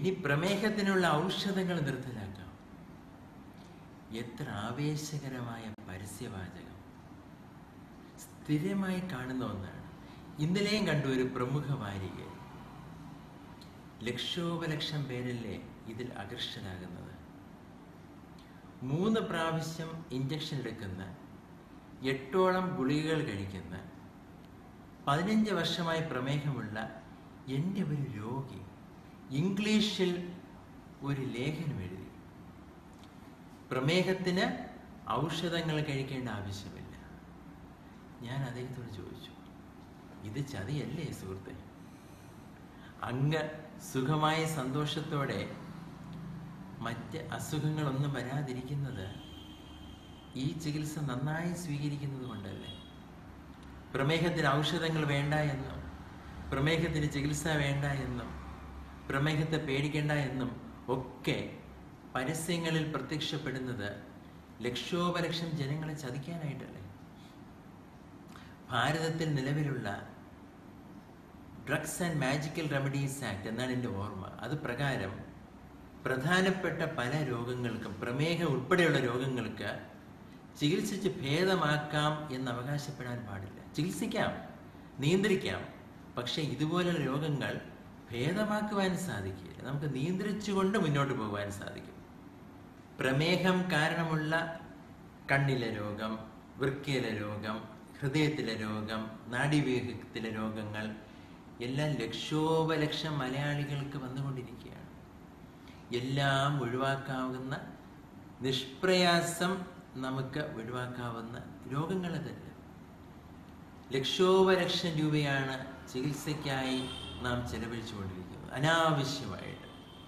ഇനി പ്രമേഹത്തിനുള്ള ഔഷധങ്ങൾ നിർത്തലാക്കാം എത്ര ആവേശകരമായ പരസ്യവാചകം സ്ഥിരമായി കാണുന്ന ഒന്നാണ് ഇന്നലെയും കണ്ടു ഒരു പ്രമുഖ വാരിക ലക്ഷോപലക്ഷം പേരല്ലേ ഇതിൽ ആകർഷകരാകുന്നത് മൂന്ന് പ്രാവശ്യം ഇഞ്ചക്ഷൻ എടുക്കുന്ന എട്ടോളം ഗുളികകൾ കഴിക്കുന്ന പതിനഞ്ച് വർഷമായി പ്രമേഹമുള്ള എൻ്റെ ഒരു രോഗി ഇംഗ്ലീഷിൽ ഒരു ലേഖനം എഴുതി പ്രമേഹത്തിന് ഔഷധങ്ങൾ കഴിക്കേണ്ട ആവശ്യമില്ല ഞാൻ അദ്ദേഹത്തോട് ചോദിച്ചു ഇത് ചതിയല്ലേ സുഹൃത്തെ അങ്ങ് സുഖമായ സന്തോഷത്തോടെ മറ്റ് അസുഖങ്ങളൊന്നും വരാതിരിക്കുന്നത് ഈ ചികിത്സ നന്നായി സ്വീകരിക്കുന്നത് കൊണ്ടല്ലേ പ്രമേഹത്തിന് ഔഷധങ്ങൾ വേണ്ട എന്നും പ്രമേഹത്തിന് ചികിത്സ വേണ്ട എന്നും പ്രമേഹത്തെ പേടിക്കേണ്ട എന്നും ഒക്കെ പരസ്യങ്ങളിൽ പ്രത്യക്ഷപ്പെടുന്നത് ലക്ഷോപലക്ഷം ജനങ്ങളെ ചതിക്കാനായിട്ടല്ലേ ഭാരതത്തിൽ നിലവിലുള്ള drugs and magical remedies act എന്നാണ് എൻ്റെ ഓർമ്മ അത് പ്രകാരം പ്രധാനപ്പെട്ട പല രോഗങ്ങൾക്കും പ്രമേഹം ഉൾപ്പെടെയുള്ള രോഗങ്ങൾക്ക് ചികിത്സിച്ച് ഭേദമാക്കാം എന്ന് അവകാശപ്പെടാൻ പാടില്ല ചികിത്സിക്കാം നിയന്ത്രിക്കാം പക്ഷേ ഇതുപോലുള്ള രോഗങ്ങൾ ഭേദമാക്കുവാൻ സാധിക്കില്ല നമുക്ക് നിയന്ത്രിച്ചുകൊണ്ട് മുന്നോട്ട് പോകുവാൻ സാധിക്കും പ്രമേഹം കാരണമുള്ള കണ്ണിലെ രോഗം വൃക്കയിലെ രോഗം ഹൃദയത്തിലെ രോഗം നാഡീവ്യൂഹത്തിലെ രോഗങ്ങൾ എല്ലാം ലക്ഷോപലക്ഷം മലയാളികൾക്ക് വന്നുകൊണ്ടിരിക്കുകയാണ് എല്ലാം ഒഴിവാക്കാവുന്ന നിഷ്പ്രയാസം നമുക്ക് ഒഴിവാക്കാവുന്ന രോഗങ്ങൾ തന്നെ ലക്ഷോപലക്ഷം രൂപയാണ് ചികിത്സയ്ക്കായി നാം ചെലവഴിച്ചുകൊണ്ടിരിക്കുന്നത് അനാവശ്യമായിട്ട്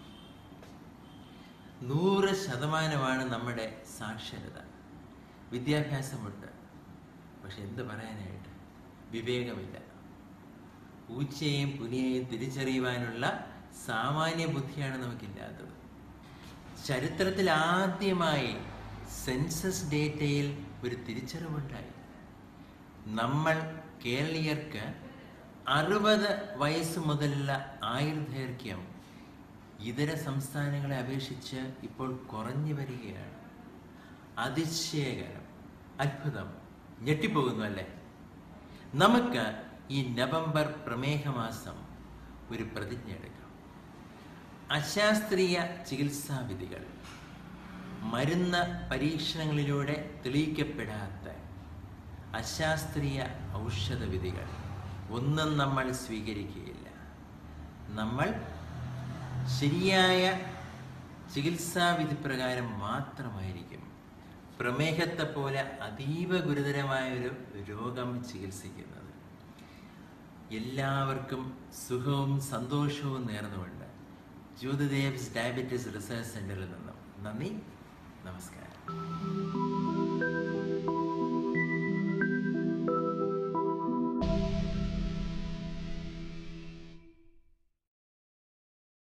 നൂറ് ശതമാനമാണ് നമ്മുടെ സാക്ഷരത വിദ്യാഭ്യാസമുണ്ട് പക്ഷെ എന്ത് പറയാനായിട്ട് വിവേകമില്ല പൂച്ചയെയും പുലിയെയും തിരിച്ചറിയുവാനുള്ള സാമാന്യ ബുദ്ധിയാണ് നമുക്കില്ലാത്തത് ചരിത്രത്തിൽ ആദ്യമായി സെൻസസ് ഡേറ്റയിൽ ഒരു തിരിച്ചറിവുണ്ടായി നമ്മൾ കേരളീയർക്ക് അറുപത് വയസ്സ് മുതലുള്ള ആയുർദൈർഘ്യം ഇതര സംസ്ഥാനങ്ങളെ അപേക്ഷിച്ച് ഇപ്പോൾ കുറഞ്ഞു വരികയാണ് അതിശയകരം അത്ഭുതം ഞെട്ടിപ്പോകുന്നു അല്ലേ നമുക്ക് ഈ നവംബർ പ്രമേഹമാസം ഒരു പ്രതിജ്ഞ എടുക്കാം അശാസ്ത്രീയ ചികിത്സാ വിധികൾ മരുന്ന് പരീക്ഷണങ്ങളിലൂടെ തെളിയിക്കപ്പെടാത്ത അശാസ്ത്രീയ ഔഷധ വിധികൾ ഒന്നും നമ്മൾ സ്വീകരിക്കുകയില്ല നമ്മൾ ശരിയായ ചികിത്സാവിധി പ്രകാരം മാത്രമായിരിക്കും പ്രമേഹത്തെ പോലെ അതീവ ഗുരുതരമായ ഒരു രോഗം ചികിത്സിക്കുന്നത് എല്ലാവർക്കും സുഖവും സന്തോഷവും നേർന്നുകൊണ്ട് ജ്യോതിദേവ്സ് ഡയബറ്റീസ് റിസർച്ച് സെന്ററിൽ നിന്നും നന്ദി നമസ്കാരം